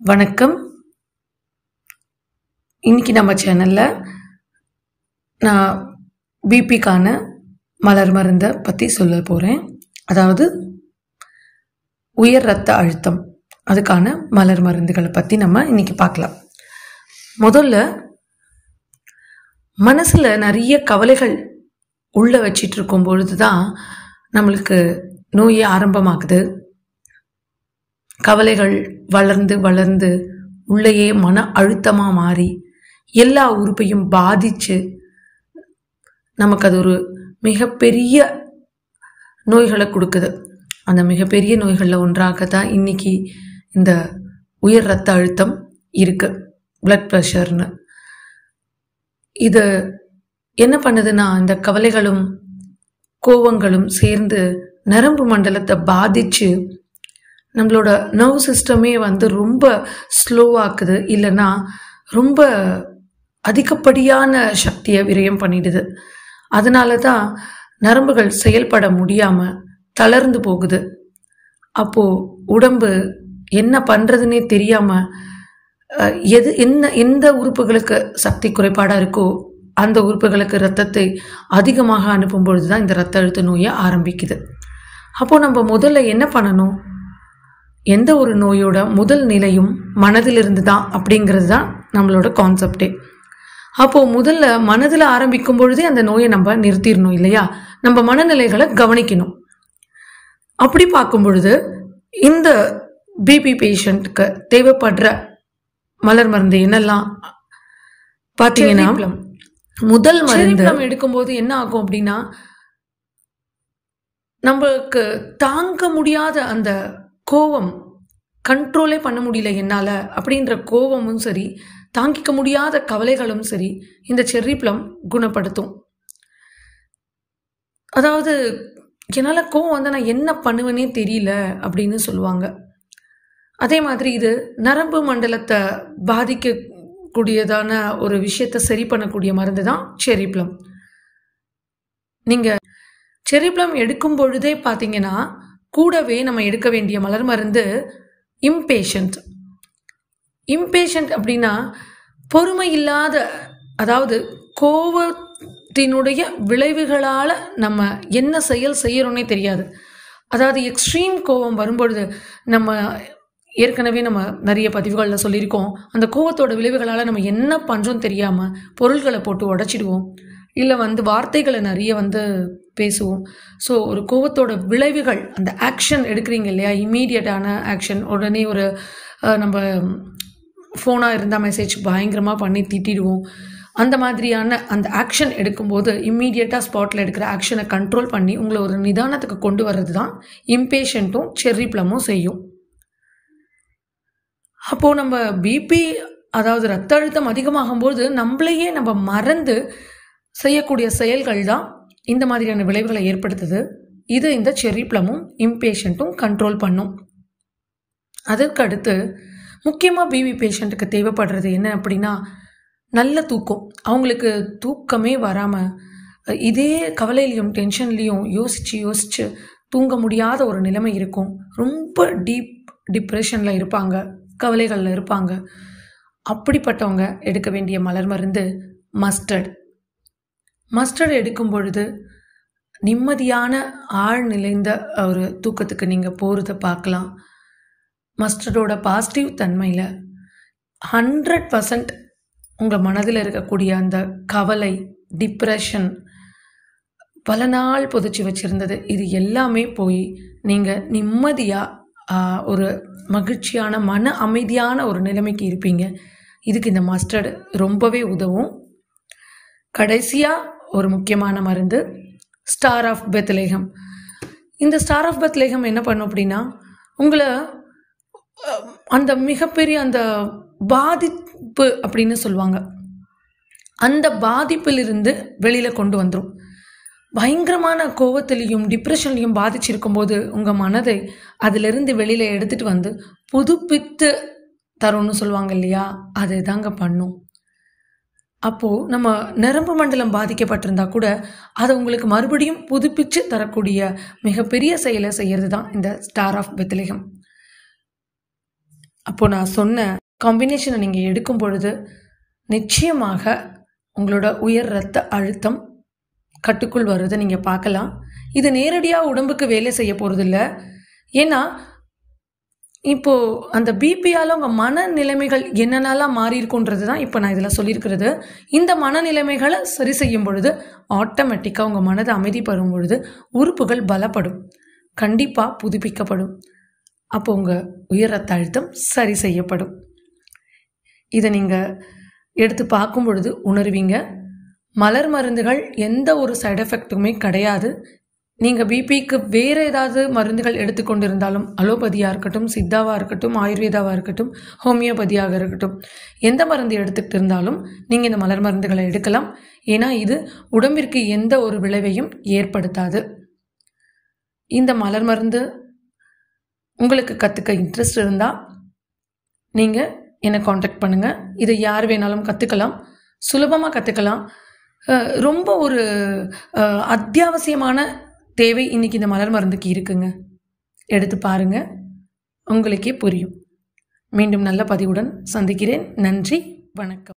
வணக்கம் இன்னைக்கு நம்ம சேனலில் நான் பிபிக்கான மலர் மருந்தை பற்றி சொல்ல போகிறேன் அதாவது உயர் ரத்த அழுத்தம் அதுக்கான மலர் மருந்துகளை பற்றி நம்ம இன்னைக்கு பார்க்கலாம் முதல்ல மனசில் நிறைய கவலைகள் உள்ள வச்சிட்டு இருக்கும் பொழுது தான் நம்மளுக்கு நோயே ஆரம்பமாகுது கவலைகள் வளர்ந்து வளர்ந்து உள்ளேயே மன அழுத்தமாக மாறி எல்லா உறுப்பையும் பாதிச்சு நமக்கு அது ஒரு மிகப்பெரிய நோய்களை கொடுக்குது அந்த மிகப்பெரிய நோய்களில் ஒன்றாக தான் இன்னைக்கு இந்த உயர் ரத்த அழுத்தம் இருக்கு பிளட் ப்ரெஷர்னு இது என்ன பண்ணுதுன்னா இந்த கவலைகளும் கோவங்களும் சேர்ந்து நரம்பு மண்டலத்தை பாதிச்சு நம்மளோட நர்வ் சிஸ்டமே வந்து ரொம்ப ஸ்லோவாக்குது இல்லைன்னா ரொம்ப அதிகப்படியான சக்தியை விரயம் பண்ணிடுது அதனால தான் நரம்புகள் செயல்பட முடியாமல் தளர்ந்து போகுது அப்போது உடம்பு என்ன பண்ணுறதுனே தெரியாமல் எது என்ன எந்த உறுப்புகளுக்கு சக்தி குறைபாடாக இருக்கோ அந்த உறுப்புகளுக்கு ரத்தத்தை அதிகமாக அனுப்பும் பொழுது தான் இந்த ரத்த அழுத்த நோயை ஆரம்பிக்குது அப்போது நம்ம முதல்ல என்ன பண்ணணும் எந்த ஒரு நோயோட முதல் நிலையும் மனதிலிருந்து தான் அப்படிங்கிறது தான் நம்மளோட கான்செப்டே அப்போது முதல்ல மனதில் ஆரம்பிக்கும் பொழுதே அந்த நோயை நம்ம நிறுத்திடணும் இல்லையா நம்ம மனநிலைகளை கவனிக்கணும் அப்படி பார்க்கும் பொழுது இந்த பிபி பேஷண்ட்டுக்கு தேவைப்படுற மலர் மருந்து என்னெல்லாம் பார்த்தீங்கன்னா முதல் மருந்து எடுக்கும்போது என்ன ஆகும் அப்படின்னா நம்மளுக்கு தாங்க முடியாத அந்த கோவம் கண்ட்ரோலே பண்ண முடியல என்னால் அப்படின்ற கோவமும் சரி தாங்கிக்க முடியாத கவலைகளும் சரி இந்த செர்ரி ப்ளம் குணப்படுத்தும் அதாவது என்னால் கோவம் வந்து நான் என்ன பண்ணுவேனே தெரியல அப்படின்னு சொல்லுவாங்க அதே மாதிரி இது நரம்பு மண்டலத்தை பாதிக்கக்கூடியதான ஒரு விஷயத்தை சரி பண்ணக்கூடிய மருந்து தான் செர்ரி ப்ளம் நீங்கள் செர்ரி ப்ளம் எடுக்கும் பொழுதே பார்த்தீங்கன்னா கூடவே நம்ம எடுக்க வேண்டிய மலர் மருந்து இம்பேஷண்ட் இம்பேஷண்ட் அப்படின்னா பொறுமை இல்லாத அதாவது கோவத்தினுடைய விளைவுகளால் நம்ம என்ன செயல் செய்கிறோன்னே தெரியாது அதாவது எக்ஸ்ட்ரீம் கோவம் வரும்பொழுது நம்ம ஏற்கனவே நம்ம நிறைய பதிவுகளில் சொல்லியிருக்கோம் அந்த கோவத்தோட விளைவுகளால் நம்ம என்ன பண்ணுறோம் தெரியாமல் பொருள்களை போட்டு உடச்சிடுவோம் இல்லை வந்து வார்த்தைகளை நிறைய வந்து பேசுவோம் ஸோ ஒரு கோவத்தோட விளைவுகள் அந்த ஆக்ஷன் எடுக்கிறீங்க இல்லையா இம்மீடியட்டான ஆக்ஷன் உடனே ஒரு நம்ம ஃபோனாக இருந்தால் மெசேஜ் பயங்கரமாக பண்ணி திட்டிடுவோம் அந்த மாதிரியான அந்த ஆக்ஷன் எடுக்கும்போது இம்மீடியட்டாக ஸ்பாட்டில் எடுக்கிற ஆக்ஷனை கண்ட்ரோல் பண்ணி உங்களை ஒரு நிதானத்துக்கு கொண்டு வர்றது தான் இம்பேஷண்ட்டும் செர்ரி ப்ளமும் செய்யும் அப்போது நம்ம பிபி அதாவது ரத்த அழுத்தம் அதிகமாகும்போது நம்மளையே நம்ம மறந்து செய்யக்கூடிய செயல்கள் தான் இந்த மாதிரியான விளைவுகளை ஏற்படுத்துது இது இந்த செர்ரி ப்ளமும் இம்பேஷண்ட்டும் கண்ட்ரோல் பண்ணும் அதற்கு அடுத்து முக்கியமாக பிபி பேஷண்ட்டுக்கு தேவைப்படுறது என்ன அப்படின்னா நல்ல தூக்கம் அவங்களுக்கு தூக்கமே வராமல் இதே கவலையிலையும் டென்ஷன்லேயும் யோசித்து யோசித்து தூங்க முடியாத ஒரு நிலைமை இருக்கும் ரொம்ப டீப் டிப்ரெஷனில் இருப்பாங்க கவலைகளில் இருப்பாங்க அப்படிப்பட்டவங்க எடுக்க வேண்டிய மலர் மருந்து மஸ்டர்ட் மஸ்டர்ட் எடுக்கும் பொழுது நிம்மதியான ஆழ் நிறைந்த ஒரு தூக்கத்துக்கு நீங்கள் போகிறத பார்க்கலாம் மஸ்டர்டோட பாசிட்டிவ் தன்மையில் ஹண்ட்ரட் பர்சன்ட் உங்கள் மனதில் இருக்கக்கூடிய அந்த கவலை டிப்ரெஷன் பல நாள் புதைச்சி வச்சுருந்தது இது எல்லாமே போய் நீங்கள் நிம்மதியாக ஒரு மகிழ்ச்சியான மன அமைதியான ஒரு நிலைமைக்கு இருப்பீங்க இதுக்கு இந்த மஸ்டர்டு ரொம்பவே உதவும் கடைசியாக ஒரு முக்கியமான மருந்து ஸ்டார் ஆஃப் பெத்லேகம் இந்த ஸ்டார் ஆஃப் பெத்லேகம் என்ன பண்ணும் அப்படின்னா உங்களை அந்த மிகப்பெரிய அந்த பாதிப்பு அப்படின்னு சொல்லுவாங்க அந்த பாதிப்பிலிருந்து வெளியில் கொண்டு வந்துடும் பயங்கரமான கோவத்திலையும் டிப்ரெஷன்லையும் பாதிச்சிருக்கும் போது உங்கள் மனதை அதிலிருந்து வெளியில் எடுத்துகிட்டு வந்து புதுப்பித்து தரும்னு சொல்லுவாங்க இல்லையா அது தாங்க பண்ணும் அப்போது நம்ம நரம்பு மண்டலம் பாதிக்கப்பட்டிருந்தா கூட அதை உங்களுக்கு மறுபடியும் புதுப்பிச்சு தரக்கூடிய மிகப்பெரிய செயலை செய்கிறது தான் இந்த ஸ்டார் ஆஃப் பெத்லேகம் அப்போ நான் சொன்ன காம்பினேஷனை நீங்கள் எடுக்கும் பொழுது நிச்சயமாக உங்களோட உயர் ரத்த அழுத்தம் கட்டுக்குள் வர்றதை நீங்கள் பார்க்கலாம் இது நேரடியாக உடம்புக்கு வேலை செய்ய போகிறதில்ல ஏன்னா இப்போது அந்த பிபியால் உங்கள் மனநிலைமைகள் என்னென்னலாம் மாறி இருக்குன்றது தான் இப்போ நான் இதில் சொல்லியிருக்கிறது இந்த மனநிலைமைகளை சரி செய்யும் பொழுது ஆட்டோமேட்டிக்காக உங்கள் மனதை அமைதி பெறும் பொழுது உறுப்புகள் பலப்படும் கண்டிப்பாக புதுப்பிக்கப்படும் அப்போ உங்கள் உயர் ரத்த அழுத்தம் சரி செய்யப்படும் இதை நீங்கள் எடுத்து பார்க்கும் பொழுது உணர்வீங்க மலர் மருந்துகள் எந்த ஒரு சைடு எஃபெக்ட்டுமே கிடையாது நீங்கள் பிபிக்கு வேறு ஏதாவது மருந்துகள் எடுத்துக்கொண்டிருந்தாலும் அலோபதியாக இருக்கட்டும் சித்தாவாக இருக்கட்டும் ஆயுர்வேதாவாக இருக்கட்டும் ஹோமியோபதியாக இருக்கட்டும் எந்த மருந்து எடுத்துக்கிட்டு இருந்தாலும் நீங்கள் இந்த மலர் மருந்துகளை எடுக்கலாம் ஏன்னா இது உடம்பிற்கு எந்த ஒரு விளைவையும் ஏற்படுத்தாது இந்த மலர் மருந்து உங்களுக்கு கற்றுக்க இன்ட்ரெஸ்ட் இருந்தால் நீங்கள் என்னை காண்டாக்ட் பண்ணுங்கள் இதை யார் வேணாலும் கற்றுக்கலாம் சுலபமாக கற்றுக்கலாம் ரொம்ப ஒரு அத்தியாவசியமான தேவை இன்றைக்கி இந்த மலர் மருந்துக்கு இருக்குங்க எடுத்து பாருங்கள் உங்களுக்கே புரியும் மீண்டும் நல்ல பதிவுடன் சந்திக்கிறேன் நன்றி வணக்கம்